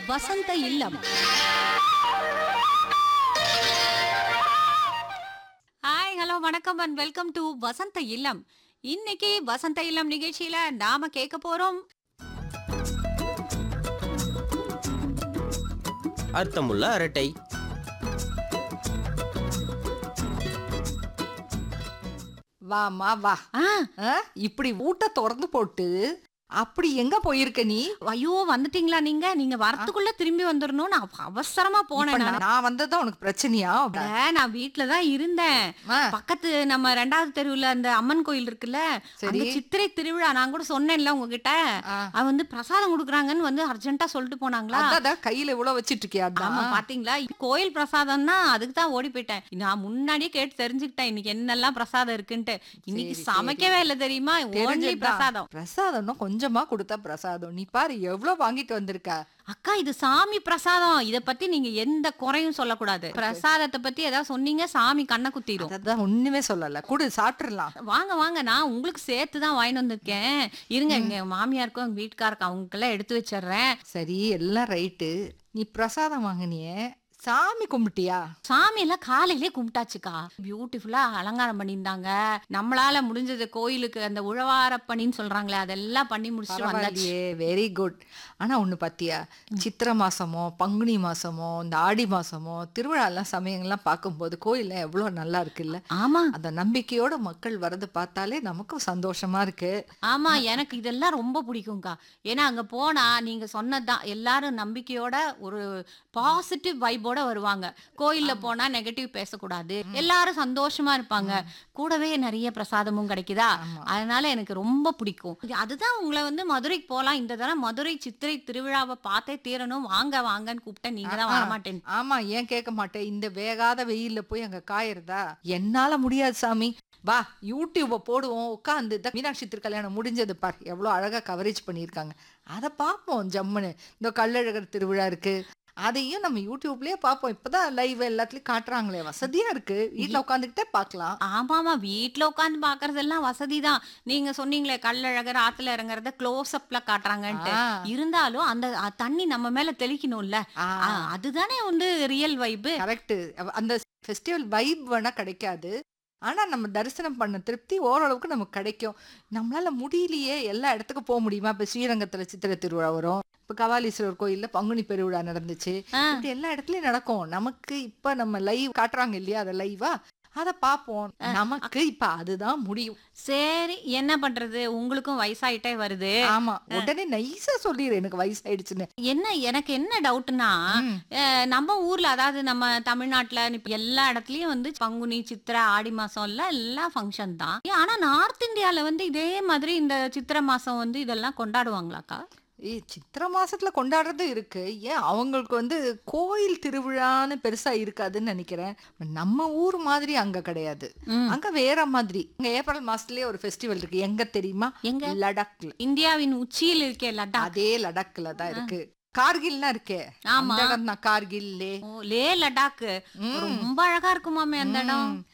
வசந்த Illam hi hello வணக்கம் and welcome to Vasantha Illam இன்னைக்கு வசந்த இல்லம் நிகழ்ச்சியில நாம கேட்க போறோம் அர்த்தமுள்ள அரட்டை வாமா வா ஆ, ஆ, இப்படி ஊட்ட திறந்து போட்டு அப்படி எங்க போயிருக்க நீ ஐயோ வந்துட்டீங்களா நீங்க நீங்க வரத்துக்குள்ள திரும்பி வந்துடணும் நான் அவசரமா இப்ப போனேன் நான் நான் வந்ததுதான் உனக்கு பிரச்சனையா அட, நான் வீட்ல தான் இருந்தேன் ஆ, பக்கத்து நம்ம ரெண்டாவது தெருவுல அந்த அம்மன் கோயில் இருக்குல்ல சரி அங்க சித்திரை திருவிழா நான் கூட சொன்னேன்ல உங்ககிட்ட ஆ, அவ வந்து பிரசாதம் கொடுக்குறாங்கன்னு வந்து அர்ஜென்ட்டா சொல்லிட்டு போனாங்களா அதான், அதான் கையில இவ்வளவு வச்சிட்டு இருக்கியா ஆமா அதான் பாத்தீங்களா கோயில் பிரசாதம் தான் அதுக்கு தான் ஓடி போயிட்டேன் நான் முன்னாடியே கேட்டு தெரிஞ்சுக்கிட்டேன் இன்னைக்கு என்னெல்லாம் பிரசாதம் இருக்குன்ட்டு இன்னைக்கு சரி, சமைக்கவே இல்லை தெரியுமா ஓன்லி தெரிஞ்சதுதான். பிரசாதம் பிரசாதம்னா கொஞ்சமா கொடுத்தா பிரசாதம் நீ பாரு எவ்வளவு வாங்கிட்டு வந்திருக்க அக்கா இது சாமி பிரசாதம் இத பத்தி நீங்க எந்த குறையும் சொல்லக்கூடாது பிரசாதத்தை பத்தி ஏதாவது சொன்னீங்க சாமி கண்ணை குத்திரும் அதான் ஒண்ணுமே சொல்லல குடு சாப்பிட்டுறலாம் வாங்க வாங்க நான் உங்களுக்கு சேர்த்து தான் வாங்கிட்டு வந்திருக்கேன் இருங்க எங்க மாமியாருக்கும் எங்க வீட்டுக்காருக்கும் அவங்களுக்கெல்லாம் எடுத்து வச்சிடுறேன் சரி எல்லாம் ரைட்டு நீ பிரசாதம் வாங்கினியே சாமி கும்பிட்டியா சாமி எல்லாம் காலையிலே கும்பிட்டாச்சுக்கா பியூட்டிஃபுல்லா அலங்காரம் பண்ணியிருந்தாங்க நம்மளால முடிஞ்சது கோயிலுக்கு அந்த உழவார பணின்னு சொல்றாங்களே அதெல்லாம் பண்ணி முடிச்சுட்டு வந்தாச்சு பரவாயில்லையே வெரி குட் ஆனா ஒண்ணு பாத்தியா சித்திரை மாசமோ பங்குனி மாசமோ இந்த ஆடி மாசமோ திருவிழாலாம் சமயங்கள்லாம் பார்க்கும்போது கோயில்ல எவ்வளவு நல்லா இருக்குல்ல ஆமா அந்த நம்பிக்கையோட மக்கள் வரது பார்த்தாலே நமக்கும் சந்தோஷமா இருக்கு ஆமா எனக்கு இதெல்லாம் ரொம்ப பிடிக்கும்க்கா ஏன்னா அங்க போனா நீங்க சொன்னதுதான் எல்லாரும் நம்பிக்கையோட ஒரு பாசிட்டிவ் வைபோட வருவாங்க கோயில்ல போனா நெகட்டிவ் பேசக்கூடாது எல்லாரும் சந்தோஷமா இருப்பாங்க கூடவே நிறைய பிரசாதமும் கிடைக்குதா ஆமா. அதனால எனக்கு ரொம்ப பிடிக்கும் இது- அதுதான் உங்களை வந்து மதுரைக்கு போலாம் இந்த தடவை மதுரை சித்திரை திருவிழாவை பார்த்தே தீரணும் வாங்க வாங்கன்னு கூப்பிட்டேன் நீங்க தான் ஆ, ஆ. வரமாட்டேன் ஆமா ஏன் கேட்க மாட்டேன் இந்த வேகாத வெயில்ல போய் அங்க காயறதா என்னால முடியாது சாமி வா யூடியூப போடுவோம் உட்காந்து இந்த மீனாட்சி திருக்கல்யாணம் முடிஞ்சது பார் எவ்வளவு அழகா கவரேஜ் பண்ணியிருக்காங்க அதை பார்ப்போம் ஜம்முன்னு இந்த கள்ளழகர் திருவிழா இருக்கு அதையும் நம்ம யூடியூப்லயே பார்ப்போம் இப்பதான் லைவ் எல்லாத்துலயும் காட்டுறாங்களே வசதியா இருக்கு வீட்ல உட்காந்துக்கிட்டே பார்க்கலாம் ஆமாமா வீட்ல உட்காந்து பாக்குறதெல்லாம் வசதி தான் நீங்க சொன்னீங்களே கல்லழகர் ஆத்துல இறங்குறத க்ளோஸ் அப்ல காட்டுறாங்கன்ட்டு ஆ, இருந்தாலும் அந்த அ, தண்ணி நம்ம மேல தெளிக்கணும்ல ஆ, ஆ, அதுதானே வந்து ரியல் வைப்பு கரெக்ட் அந்த ஃபெஸ்டிவல் வைப் வேணா கிடைக்காது ஆனா நம்ம தரிசனம் பண்ண திருப்தி ஓரளவுக்கு நமக்கு கிடைக்கும் நம்மளால முடியலையே எல்லா இடத்துக்கும் போக முடியுமா இப்ப ஸ்ரீரங்கத்துல சித்திரை திருவிழா வரும் இப்ப கபாலீஸ்வரர் கோயில்ல பங்குனி பெருவிழா நடந்துச்சு ஆ. இப்படி எல்லா இடத்துலயும் நடக்கும் நமக்கு இப்ப நம்ம லைவ் காட்டுறாங்க இல்லையா அதை லைவா அத பாப்போம் நமக்கு இப்ப அதுதான் முடியும் சரி என்ன பண்றது உங்களுக்கும் வயசாயிட்டே வருது ஆமா உடனே நைஸா சொல்லிடு எனக்கு வயசாயிடுச்சுன்னு என்ன எனக்கு என்ன டவுட்னா ம். நம்ம ஊர்ல அதாவது நம்ம தமிழ்நாட்டுல இப்ப எல்லா இடத்துலயும் வந்து பங்குனி சித்திரை ஆடி மாசம் எல்லாம் எல்லாம் ஃபங்க்ஷன் தான் ஏன், ஆனா நார்த் இந்தியால வந்து இதே மாதிரி இந்த சித்திரை மாசம் வந்து இதெல்லாம் கொண்டாடுவாங்களாக்கா ஏய் சித்திரை மாசத்துல கொண்டாடுறது இருக்கு ஏன் அவங்களுக்கு வந்து கோயில் திருவிழான்னு பெருசா இருக்காதுன்னு நினைக்கிறேன் நம்ம ஊர் மாதிரி அங்க கிடையாது ம். அங்க வேற மாதிரி அங்க ஏப்ரல் மாசத்துலயே ஒரு ஃபெஸ்டிவல் இருக்கு எங்க தெரியுமா எங்க லடாக்ல இந்தியாவின் உச்சியில் இருக்கே லடாக் அதே லடாக்ல தான் இருக்கு கார்கில்னா இருக்கே ஆமா அந்த இடம் தான் கார்கில் லே ஓ, லே லடாக் ம். ரொம்ப அழகா இருக்குமாமே அந்த இடம் ம்.